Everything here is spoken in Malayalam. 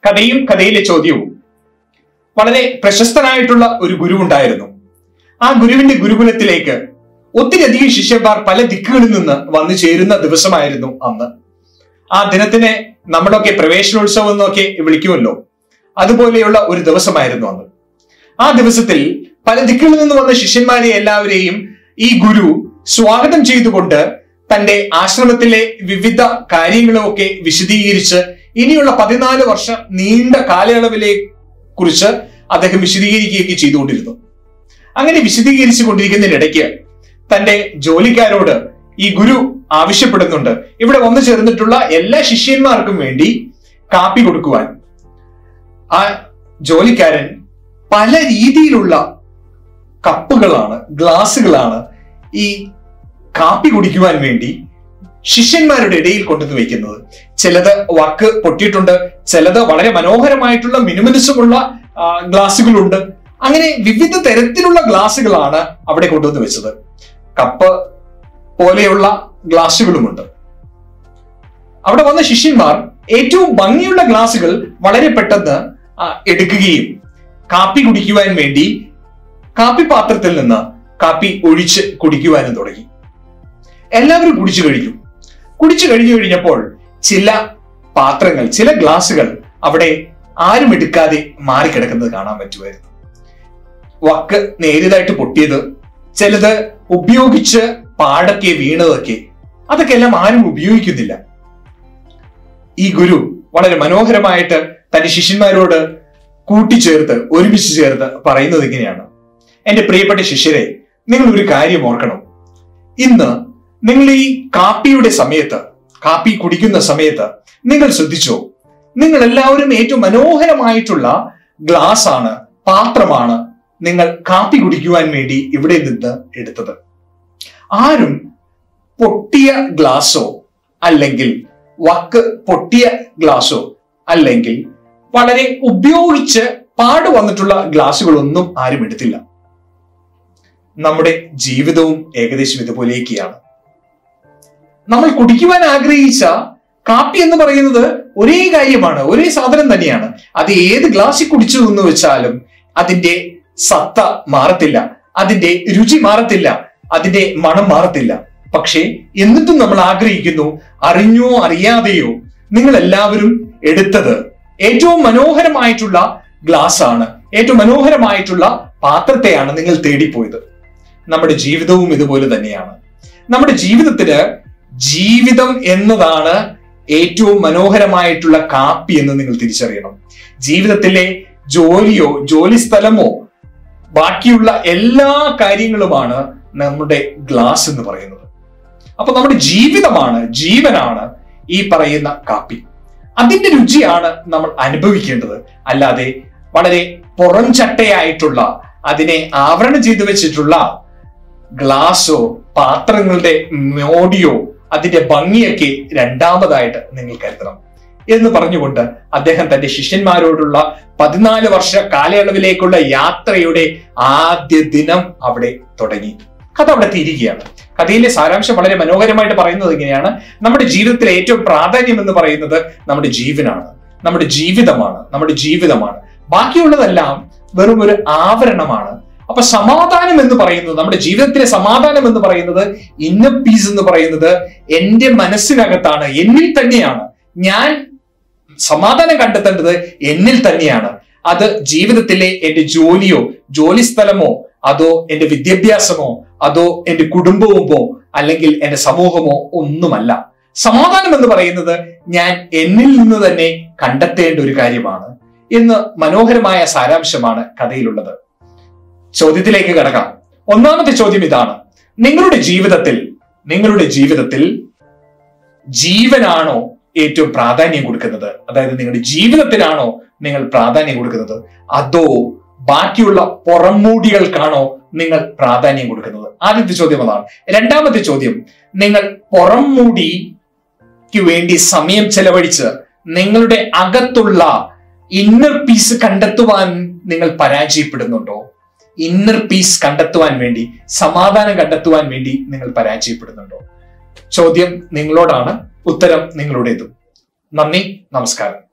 കഥയും കഥയിലെ ചോദ്യവും വളരെ പ്രശസ്തനായിട്ടുള്ള ഒരു ഗുരു ഉണ്ടായിരുന്നു ആ ഗുരുവിന്റെ ഗുരുകുലത്തിലേക്ക് ഒത്തിരിയധികം ശിഷ്യന്മാർ പല ദിക്കുകളിൽ നിന്ന് വന്നു ചേരുന്ന ദിവസമായിരുന്നു അന്ന് ആ ദിനത്തിനെ നമ്മളൊക്കെ പ്രവേശനോത്സവം എന്നൊക്കെ വിളിക്കുമല്ലോ അതുപോലെയുള്ള ഒരു ദിവസമായിരുന്നു അന്ന് ആ ദിവസത്തിൽ പല ദിക്കുകളിൽ നിന്ന് വന്ന ശിഷ്യന്മാരെ എല്ലാവരെയും ഈ ഗുരു സ്വാഗതം ചെയ്തുകൊണ്ട് തന്റെ ആശ്രമത്തിലെ വിവിധ കാര്യങ്ങളൊക്കെ വിശദീകരിച്ച് ഇനിയുള്ള പതിനാല് വർഷം നീണ്ട കാലയളവിലെ കുറിച്ച് അദ്ദേഹം വിശദീകരിക്കുകയൊക്കെ ചെയ്തുകൊണ്ടിരുന്നു അങ്ങനെ വിശദീകരിച്ചു കൊണ്ടിരിക്കുന്നതിനിടയ്ക്ക് തന്റെ ജോലിക്കാരോട് ഈ ഗുരു ആവശ്യപ്പെടുന്നുണ്ട് ഇവിടെ വന്നു ചേർന്നിട്ടുള്ള എല്ലാ ശിഷ്യന്മാർക്കും വേണ്ടി കാപ്പി കൊടുക്കുവാൻ ആ ജോലിക്കാരൻ പല രീതിയിലുള്ള കപ്പുകളാണ് ഗ്ലാസുകളാണ് ഈ കാപ്പി കുടിക്കുവാൻ വേണ്ടി ശിഷ്യന്മാരുടെ ഇടയിൽ കൊണ്ടുവന്ന് വെക്കുന്നത് ചിലത് വക്ക് പൊട്ടിയിട്ടുണ്ട് ചിലത് വളരെ മനോഹരമായിട്ടുള്ള മിനുമിനുസമുള്ള ആ, ഗ്ലാസുകളുണ്ട് അങ്ങനെ വിവിധ തരത്തിലുള്ള ഗ്ലാസുകളാണ് അവിടെ കൊണ്ടുവന്ന് വെച്ചത് കപ്പ് പോലെയുള്ള ഗ്ലാസുകളുമുണ്ട് അവിടെ വന്ന ശിഷ്യന്മാർ ഏറ്റവും ഭംഗിയുള്ള ഗ്ലാസുകൾ വളരെ പെട്ടെന്ന് ആ, എടുക്കുകയും കാപ്പി കുടിക്കുവാൻ വേണ്ടി കാപ്പി പാത്രത്തിൽ നിന്ന് കാപ്പി ഒഴിച്ച് കുടിക്കുവാനും തുടങ്ങി എല്ലാവരും കുടിച്ചു കഴിഞ്ഞു കുടിച്ചു കഴിഞ്ഞു കഴിഞ്ഞപ്പോൾ ചില പാത്രങ്ങൾ ചില ഗ്ലാസുകൾ അവിടെ ആരും എടുക്കാതെ മാറിക്കിടക്കുന്നത് കാണാൻ പറ്റുമായിരുന്നു വക്ക് നേരിയതായിട്ട് പൊട്ടിയത് ചിലത് ഉപയോഗിച്ച് പാടൊക്കെ വീണതൊക്കെ അതൊക്കെ എല്ലാം ആരും ഉപയോഗിക്കുന്നില്ല ഈ ഗുരു വളരെ മനോഹരമായിട്ട് തന്റെ ശിഷ്യന്മാരോട് കൂട്ടിച്ചേർത്ത് ഒരുമിച്ച് ചേർത്ത് പറയുന്നത് ഇങ്ങനെയാണ് എന്റെ പ്രിയപ്പെട്ട ശിഷ്യരെ നിങ്ങൾ ഒരു കാര്യം ഓർക്കണം ഇന്ന് നിങ്ങൾ ഈ കാപ്പിയുടെ സമയത്ത് കാപ്പി കുടിക്കുന്ന സമയത്ത് നിങ്ങൾ ശ്രദ്ധിച്ചോ നിങ്ങൾ എല്ലാവരും ഏറ്റവും മനോഹരമായിട്ടുള്ള ഗ്ലാസ് ആണ് പാത്രമാണ് നിങ്ങൾ കാപ്പി കുടിക്കുവാൻ വേണ്ടി ഇവിടെ നിന്ന് എടുത്തത് ആരും പൊട്ടിയ ഗ്ലാസോ അല്ലെങ്കിൽ വക്ക് പൊട്ടിയ ഗ്ലാസോ അല്ലെങ്കിൽ വളരെ ഉപയോഗിച്ച് പാട് വന്നിട്ടുള്ള ഗ്ലാസുകളൊന്നും ആരും എടുത്തില്ല നമ്മുടെ ജീവിതവും ഏകദേശം ഇതുപോലെയൊക്കെയാണ് നമ്മൾ കുടിക്കുവാൻ ആഗ്രഹിച്ച കാപ്പി എന്ന് പറയുന്നത് ഒരേ കാര്യമാണ് ഒരേ സാധനം തന്നെയാണ് അത് ഏത് ഗ്ലാസ്സിൽ കുടിച്ചു എന്ന് വെച്ചാലും അതിന്റെ സത്ത മാറത്തില്ല അതിന്റെ രുചി മാറത്തില്ല അതിന്റെ മണം മാറത്തില്ല പക്ഷേ എന്നിട്ടും നമ്മൾ ആഗ്രഹിക്കുന്നു അറിഞ്ഞോ അറിയാതെയോ നിങ്ങൾ എല്ലാവരും എടുത്തത് ഏറ്റവും മനോഹരമായിട്ടുള്ള ഗ്ലാസ് ആണ് ഏറ്റവും മനോഹരമായിട്ടുള്ള പാത്രത്തെയാണ് നിങ്ങൾ തേടിപ്പോയത് നമ്മുടെ ജീവിതവും ഇതുപോലെ തന്നെയാണ് നമ്മുടെ ജീവിതത്തിന് ജീവിതം എന്നതാണ് ഏറ്റവും മനോഹരമായിട്ടുള്ള കാപ്പി എന്ന് നിങ്ങൾ തിരിച്ചറിയണം ജീവിതത്തിലെ ജോലിയോ ജോലി സ്ഥലമോ ബാക്കിയുള്ള എല്ലാ കാര്യങ്ങളുമാണ് നമ്മുടെ ഗ്ലാസ് എന്ന് പറയുന്നത് അപ്പൊ നമ്മുടെ ജീവിതമാണ് ജീവനാണ് ഈ പറയുന്ന കാപ്പി അതിന്റെ രുചിയാണ് നമ്മൾ അനുഭവിക്കേണ്ടത് അല്ലാതെ വളരെ പുറംചട്ടയായിട്ടുള്ള അതിനെ ആവരണം ചെയ്തു വെച്ചിട്ടുള്ള ഗ്ലാസോ പാത്രങ്ങളുടെ മോടിയോ അതിന്റെ ഭംഗിയൊക്കെ രണ്ടാമതായിട്ട് നിങ്ങൾ കരുതണം എന്ന് പറഞ്ഞുകൊണ്ട് അദ്ദേഹം തന്റെ ശിഷ്യന്മാരോടുള്ള പതിനാല് വർഷ കാലയളവിലേക്കുള്ള യാത്രയുടെ ആദ്യ ദിനം അവിടെ തുടങ്ങി കഥ അവിടെ തീരുകയാണ് കഥയിലെ സാരാംശം വളരെ മനോഹരമായിട്ട് പറയുന്നത് ഇങ്ങനെയാണ് നമ്മുടെ ജീവിതത്തിലെ ഏറ്റവും പ്രാധാന്യം എന്ന് പറയുന്നത് നമ്മുടെ ജീവനാണ് നമ്മുടെ ജീവിതമാണ് നമ്മുടെ ജീവിതമാണ് ബാക്കിയുള്ളതെല്ലാം വെറും ഒരു ആവരണമാണ് അപ്പൊ സമാധാനം എന്ന് പറയുന്നത് നമ്മുടെ ജീവിതത്തിലെ സമാധാനം എന്ന് പറയുന്നത് ഇന്നർ പീസ് എന്ന് പറയുന്നത് എന്റെ മനസ്സിനകത്താണ് എന്നിൽ തന്നെയാണ് ഞാൻ സമാധാനം കണ്ടെത്തേണ്ടത് എന്നിൽ തന്നെയാണ് അത് ജീവിതത്തിലെ എന്റെ ജോലിയോ ജോലി സ്ഥലമോ അതോ എന്റെ വിദ്യാഭ്യാസമോ അതോ എന്റെ കുടുംബവുമോ അല്ലെങ്കിൽ എന്റെ സമൂഹമോ ഒന്നുമല്ല സമാധാനം എന്ന് പറയുന്നത് ഞാൻ എന്നിൽ നിന്ന് തന്നെ കണ്ടെത്തേണ്ട ഒരു കാര്യമാണ് എന്ന് മനോഹരമായ സാരാംശമാണ് കഥയിലുള്ളത് ചോദ്യത്തിലേക്ക് കടക്കാം ഒന്നാമത്തെ ചോദ്യം ഇതാണ് നിങ്ങളുടെ ജീവിതത്തിൽ നിങ്ങളുടെ ജീവിതത്തിൽ ജീവനാണോ ഏറ്റവും പ്രാധാന്യം കൊടുക്കുന്നത് അതായത് നിങ്ങളുടെ ജീവിതത്തിനാണോ നിങ്ങൾ പ്രാധാന്യം കൊടുക്കുന്നത് അതോ ബാക്കിയുള്ള പുറംമൂടികൾക്കാണോ നിങ്ങൾ പ്രാധാന്യം കൊടുക്കുന്നത് ആദ്യത്തെ ചോദ്യം അതാണ് രണ്ടാമത്തെ ചോദ്യം നിങ്ങൾ പുറംമൂടിക്ക് വേണ്ടി സമയം ചെലവഴിച്ച് നിങ്ങളുടെ അകത്തുള്ള ഇന്നർ പീസ് കണ്ടെത്തുവാൻ നിങ്ങൾ പരാജയപ്പെടുന്നുണ്ടോ ഇന്നർ പീസ് കണ്ടെത്തുവാൻ വേണ്ടി സമാധാനം കണ്ടെത്തുവാൻ വേണ്ടി നിങ്ങൾ പരാജയപ്പെടുന്നുണ്ടോ ചോദ്യം നിങ്ങളോടാണ് ഉത്തരം നിങ്ങളുടേതും നന്ദി നമസ്കാരം